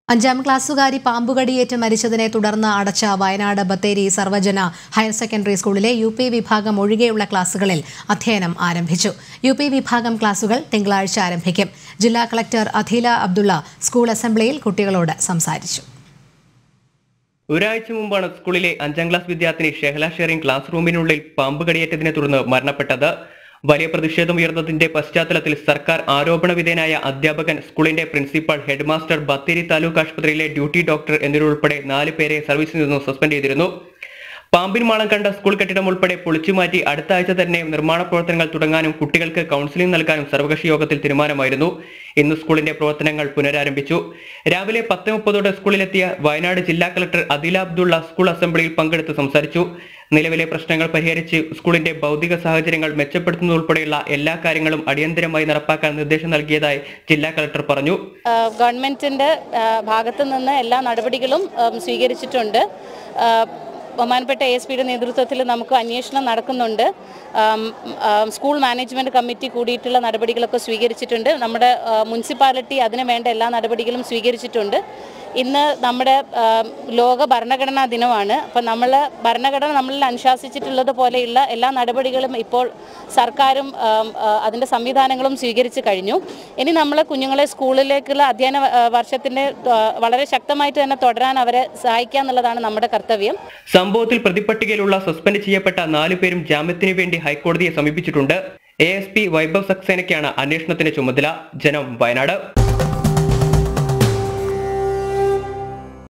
അഞ്ചാം ക്ലാസ്സുകാരി പാമ്പുകടിയേറ്റ് മരിച്ചതിനെ തുടർന്ന് അടച്ച വയനാട് ബത്തേരി സർവജന ഹയർ സെക്കൻഡറി സ്കൂളിലെ യു പി വിഭാഗം ഒഴികെയുള്ള ക്ലാസുകളിൽ അധ്യയനം ആരംഭിച്ചു യു പി വിഭാഗം ക്ലാസുകൾ തിങ്കളാഴ്ച ആരംഭിക്കും ജില്ലാ കളക്ടർ അഖില അബ്ദുള്ള സ്കൂൾ അസംബ്ലിയിൽ കുട്ടികളോട് സംസാരിച്ചു ഒരാഴ്ച മുമ്പാണ് സ്കൂളിലെ അഞ്ചാം ക്ലാസ് വിദ്യാർത്ഥിനി ഷെഹല ഷെറിൻ ക്ലാസ് റൂമിനുള്ളിൽ പാമ്പ് കടിയേറ്റതിനെ തുടർന്ന് മരണപ്പെട്ടത് വലിയ പ്രതിഷേധം ഉയർന്നതിന്റെ പശ്ചാത്തലത്തിൽ സർക്കാർ ആരോപണ വിധേയനായ അധ്യാപകൻ സ്കൂളിന്റെ പ്രിൻസിപ്പൽ ഹെഡ്മാസ്റ്റർ ബത്തേരി താലൂക്ക് ആശുപത്രിയിലെ ഡ്യൂട്ടി ഡോക്ടർ എന്നിവരുൾപ്പെടെ നാല് പേരെ സർവീസിൽ നിന്നും സസ്പെൻഡ് ചെയ്തിരുന്നു പാമ്പിൻ മാളം കണ്ട സ്കൂൾ കെട്ടിടം ഉൾപ്പെടെ പൊളിച്ചുമാറ്റി അടുത്ത ആഴ്ച തന്നെ നിർമ്മാണ പ്രവർത്തനങ്ങൾ തുടങ്ങാനും കുട്ടികൾക്ക് കൗൺസിലിംഗ് നൽകാനും സർവകക്ഷി യോഗത്തിൽ തീരുമാനമായിരുന്നു ഇന്ന് സ്കൂളിന്റെ പ്രവർത്തനങ്ങൾ പുനരാരംഭിച്ചു രാവിലെ പത്ത് മുപ്പതോടെ സ്കൂളിലെത്തിയ വയനാട് ജില്ലാ കളക്ടർ അദില അബ്ദുള്ള സ്കൂൾ അസംബ്ലിയിൽ പങ്കെടുത്ത് സംസാരിച്ചു നിലവിലെ പ്രശ്നങ്ങൾ പരിഹരിച്ച് സ്കൂളിന്റെ ഭൗതിക സാഹചര്യങ്ങൾ മെച്ചപ്പെടുത്തുന്നതുൾപ്പെടെയുള്ള എല്ലാ കാര്യങ്ങളും അടിയന്തരമായി നടപ്പാക്കാൻ നിർദ്ദേശം നൽകിയതായി ജില്ലാ കളക്ടർ പറഞ്ഞു ആഹ് ഗവൺമെൻറ്റിൻ്റെ ഭാഗത്തു നിന്ന് എല്ലാ നടപടികളും ഉം, സ്വീകരിച്ചിട്ടുണ്ട് ആഹ് ബഹുമാനപ്പെട്ട എ എസ് പിയുടെ നേതൃത്വത്തിൽ നമുക്ക് അന്വേഷണം നടക്കുന്നുണ്ട് ആം, ആം, സ്കൂൾ മാനേജ്മെൻറ്റ് കമ്മിറ്റി കൂടിയിട്ടുള്ള നടപടികളൊക്കെ സ്വീകരിച്ചിട്ടുണ്ട് നമ്മുടെ ആഹ്, മുനിസിപ്പാലിറ്റി അതിന് വേണ്ട എല്ലാ നടപടികളും സ്വീകരിച്ചിട്ടുണ്ട് ഇന്ന് നമ്മുടെ ആം, ലോക ഭരണഘടനാ ദിനമാണ് അപ്പോൾ നമ്മൾ ഭരണഘടന നമ്മളിൽ അനുശാസിച്ചിട്ടുള്ളത് പോലെയുള്ള എല്ലാ നടപടികളും ഇപ്പോൾ സർക്കാരും ആം, ആ, അതിൻ്റെ സംവിധാനങ്ങളും സ്വീകരിച്ചു കഴിഞ്ഞു ഇനി നമ്മൾ കുഞ്ഞുങ്ങളെ സ്കൂളിലേക്കുള്ള അധ്യയന ആ, വർഷത്തിൻ്റെ ആ, വളരെ ശക്തമായിട്ട് തന്നെ തുടരാൻ അവരെ സഹായിക്കുക എന്നുള്ളതാണ് നമ്മുടെ കർത്തവ്യം സംഭവത്തിൽ പ്രതിപട്ടികയിലുള്ള സസ്പെൻഡ് ചെയ്യപ്പെട്ട നാലു പേരും ജാമ്യത്തിന് വേണ്ടി ഹൈക്കോടതിയെ സമീപിച്ചിട്ടുണ്ട് എ എസ് പി വൈഭവ് സക്സേനയ്ക്കാണ് അന്വേഷണത്തിന്റെ ചുമതല ജനം വയനാട്